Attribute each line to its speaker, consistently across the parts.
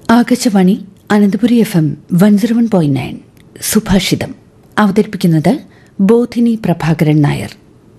Speaker 1: Akashvani Ananthapuri F M one zero one point nine സുഭാഷിതം അവതരിപ്പിക്കുന്നത് ബോധിനി പ്രഭാകരൻ നായർ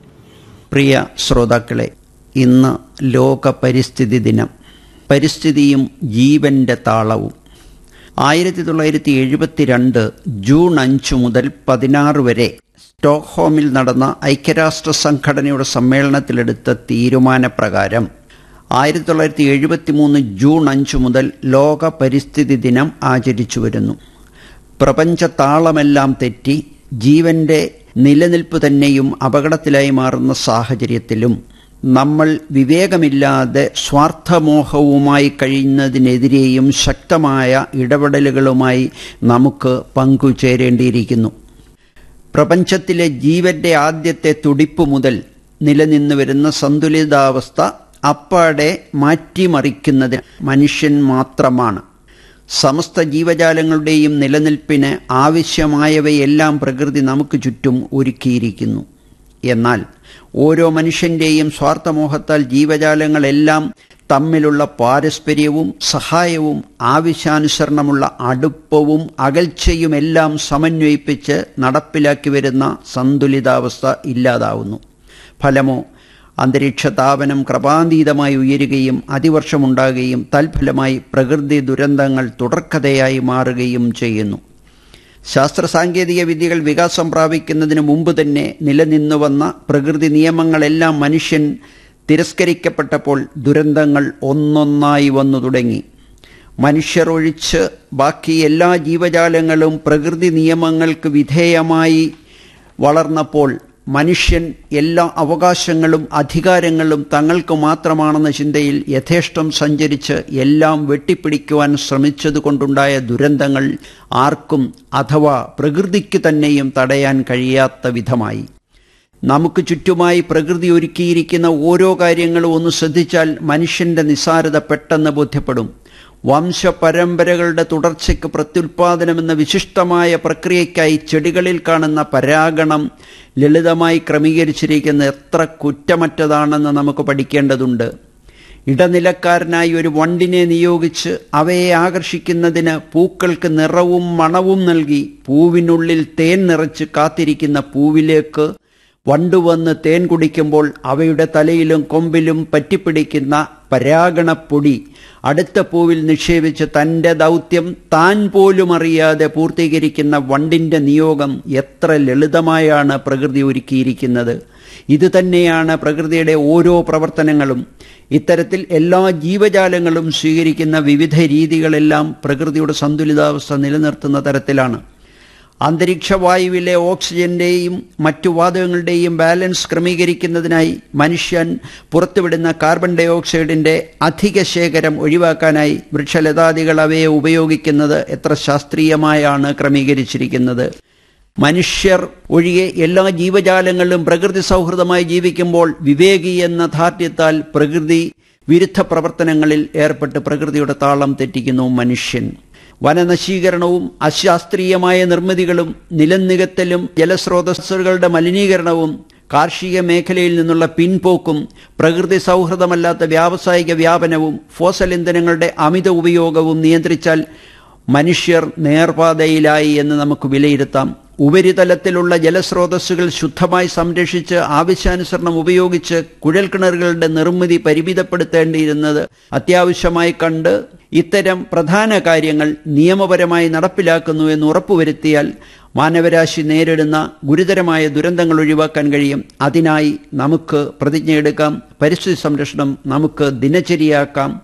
Speaker 2: പ്രിയ ശ്രോതാക്കളെ ഇന്ന് ലോക പരിസ്ഥിതി ദിനം പരിസ്ഥിതിയും ജീവന്റെ താളവും ആയിരത്തി തൊള്ളായിരത്തി എഴുപത്തിരണ്ട് ജൂൺ അഞ്ച് മുതൽ പതിനാറ് വരെ സ്റ്റോക്ക്ഹോമിൽ നടന്ന ഐക്യരാഷ്ട്ര സംഘടനയുടെ സമ്മേളനത്തിലെടുത്ത തീരുമാനപ്രകാരം ആയിരത്തി തൊള്ളായിരത്തി എഴുപത്തി മൂന്ന് ജൂൺ അഞ്ച് മുതൽ ലോക പരിസ്ഥിതി ദിനം ആചരിച്ചു വരുന്നു പ്രപഞ്ച താളമെല്ലാം തെറ്റി ജീവന്റെ നിലനിൽപ്പ് തന്നെയും അപകടത്തിലായി മാറുന്ന സാഹചര്യത്തിലും നമ്മൾ വിവേകമില്ലാതെ സ്വാർത്ഥമോഹവുമായി കഴിയുന്നതിനെതിരെയും ശക്തമായ ഇടപെടലുകളുമായി നമുക്ക് പങ്കുചേരേണ്ടിയിരിക്കുന്നു പ്രപഞ്ചത്തിലെ ജീവന്റെ ആദ്യത്തെ തുടിപ്പ് മുതൽ നിലനിന്നു വരുന്ന സന്തുലിതാവസ്ഥ അപ്പാടെ മാറ്റിമറിക്കുന്നത് മനുഷ്യൻ മാത്രമാണ് സമസ്ത ജീവജാലങ്ങളുടെയും നിലനിൽപ്പിന് ആവശ്യമായവയെല്ലാം പ്രകൃതി നമുക്ക് ചുറ്റും ഒരുക്കിയിരിക്കുന്നു എന്നാൽ ഓരോ മനുഷ്യന്റെയും സ്വാർത്ഥമോഹത്താൽ ജീവജാലങ്ങളെല്ലാം തമ്മിലുള്ള പാരസ്പര്യവും സഹായവും ആവശ്യാനുസരണമുള്ള അടുപ്പവും അകൽച്ചയുമെല്ലാം സമന്വയിപ്പിച്ച് നടപ്പിലാക്കി വരുന്ന സന്തുലിതാവസ്ഥ ഇല്ലാതാവുന്നു ഫലമോ അന്തരീക്ഷ താപനം ക്രമാതീതമായി ഉയരുകയും അതിവർഷമുണ്ടാകുകയും തൽഫലമായി പ്രകൃതി ദുരന്തങ്ങൾ തുടർക്കഥയായി മാറുകയും ചെയ്യുന്നു ശാസ്ത്ര സാങ്കേതിക വിദ്യകൾ വികാസം പ്രാപിക്കുന്നതിന് മുമ്പ് തന്നെ നിലനിന്നു വന്ന പ്രകൃതി നിയമങ്ങളെല്ലാം മനുഷ്യൻ തിരസ്കരിക്കപ്പെട്ടപ്പോൾ ദുരന്തങ്ങൾ ഒന്നൊന്നായി വന്നു തുടങ്ങി മനുഷ്യർ ഒഴിച്ച് ബാക്കി എല്ലാ ജീവജാലങ്ങളും പ്രകൃതി നിയമങ്ങൾക്ക് വിധേയമായി വളർന്നപ്പോൾ മനുഷ്യൻ എല്ലാ അവകാശങ്ങളും അധികാരങ്ങളും തങ്ങൾക്ക് മാത്രമാണെന്ന ചിന്തയിൽ യഥേഷ്ടം സഞ്ചരിച്ച് എല്ലാം വെട്ടിപ്പിടിക്കുവാൻ ശ്രമിച്ചതുകൊണ്ടുണ്ടായ ദുരന്തങ്ങൾ ആർക്കും അഥവാ പ്രകൃതിക്ക് തന്നെയും തടയാൻ കഴിയാത്ത വിധമായി നമുക്ക് ചുറ്റുമായി പ്രകൃതി ഒരുക്കിയിരിക്കുന്ന ഓരോ കാര്യങ്ങളും ഒന്ന് ശ്രദ്ധിച്ചാൽ മനുഷ്യന്റെ നിസാരത പെട്ടെന്ന് ബോധ്യപ്പെടും വംശപരമ്പരകളുടെ തുടർച്ചയ്ക്ക് പ്രത്യുൽപാദനമെന്ന വിശിഷ്ടമായ പ്രക്രിയയ്ക്കായി ചെടികളിൽ കാണുന്ന പരാഗണം ലളിതമായി ക്രമീകരിച്ചിരിക്കുന്ന എത്ര കുറ്റമറ്റതാണെന്ന് നമുക്ക് പഠിക്കേണ്ടതുണ്ട് ഇടനിലക്കാരനായി ഒരു വണ്ടിനെ നിയോഗിച്ച് അവയെ ആകർഷിക്കുന്നതിന് പൂക്കൾക്ക് നിറവും മണവും നൽകി പൂവിനുള്ളിൽ തേൻ നിറച്ച് കാത്തിരിക്കുന്ന പൂവിലേക്ക് വണ്ടുവന്ന് തേൻ കുടിക്കുമ്പോൾ അവയുടെ തലയിലും കൊമ്പിലും പറ്റിപ്പിടിക്കുന്ന പരാഗണപ്പൊടി അടുത്ത പൂവിൽ നിക്ഷേപിച്ച് തന്റെ ദൗത്യം താൻ പോലും അറിയാതെ പൂർത്തീകരിക്കുന്ന വണ്ടിന്റെ നിയോഗം എത്ര ലളിതമായാണ് പ്രകൃതി ഒരുക്കിയിരിക്കുന്നത് ഇത് തന്നെയാണ് പ്രകൃതിയുടെ ഓരോ പ്രവർത്തനങ്ങളും ഇത്തരത്തിൽ എല്ലാ ജീവജാലങ്ങളും സ്വീകരിക്കുന്ന വിവിധ രീതികളെല്ലാം പ്രകൃതിയുടെ സന്തുലിതാവസ്ഥ നിലനിർത്തുന്ന തരത്തിലാണ് അന്തരീക്ഷവായുവിലെ ഓക്സിജന്റെയും മറ്റു വാതകങ്ങളുടെയും ബാലൻസ് ക്രമീകരിക്കുന്നതിനായി മനുഷ്യൻ പുറത്തുവിടുന്ന കാർബൺ ഡൈ ഓക്സൈഡിന്റെ അധിക ശേഖരം ഒഴിവാക്കാനായി വൃക്ഷലതാദികൾ അവയെ ഉപയോഗിക്കുന്നത് എത്ര ശാസ്ത്രീയമായാണ് ക്രമീകരിച്ചിരിക്കുന്നത് മനുഷ്യർ ഒഴികെ എല്ലാ ജീവജാലങ്ങളും പ്രകൃതി സൗഹൃദമായി ജീവിക്കുമ്പോൾ വിവേകി എന്ന ധാർഢ്യത്താൽ പ്രകൃതി വിരുദ്ധ പ്രവർത്തനങ്ങളിൽ ഏർപ്പെട്ട് പ്രകൃതിയുടെ താളം തെറ്റിക്കുന്നു മനുഷ്യൻ വനനശീകരണവും അശാസ്ത്രീയമായ നിർമ്മിതികളും നിലനികത്തലും ജലസ്രോതസ്സുകളുടെ മലിനീകരണവും കാർഷിക മേഖലയിൽ നിന്നുള്ള പിൻപോക്കും പ്രകൃതി സൗഹൃദമല്ലാത്ത വ്യാവസായിക വ്യാപനവും ഫോസൽ ഇന്ധനങ്ങളുടെ അമിത ഉപയോഗവും നിയന്ത്രിച്ചാൽ മനുഷ്യർ നേർപാതയിലായി എന്ന് നമുക്ക് വിലയിരുത്താം ഉപരിതലത്തിലുള്ള ജലസ്രോതസ്സുകൾ ശുദ്ധമായി സംരക്ഷിച്ച് ആവശ്യാനുസരണം ഉപയോഗിച്ച് കുഴൽക്കിണറുകളുടെ നിർമ്മിതി പരിമിതപ്പെടുത്തേണ്ടിയിരുന്നത് അത്യാവശ്യമായി കണ്ട് ഇത്തരം പ്രധാന കാര്യങ്ങൾ നിയമപരമായി നടപ്പിലാക്കുന്നു എന്ന് ഉറപ്പുവരുത്തിയാൽ മാനവരാശി നേരിടുന്ന ഗുരുതരമായ ദുരന്തങ്ങൾ ഒഴിവാക്കാൻ കഴിയും അതിനായി നമുക്ക് പ്രതിജ്ഞയെടുക്കാം പരിസ്ഥിതി സംരക്ഷണം നമുക്ക് ദിനചര്യയാക്കാം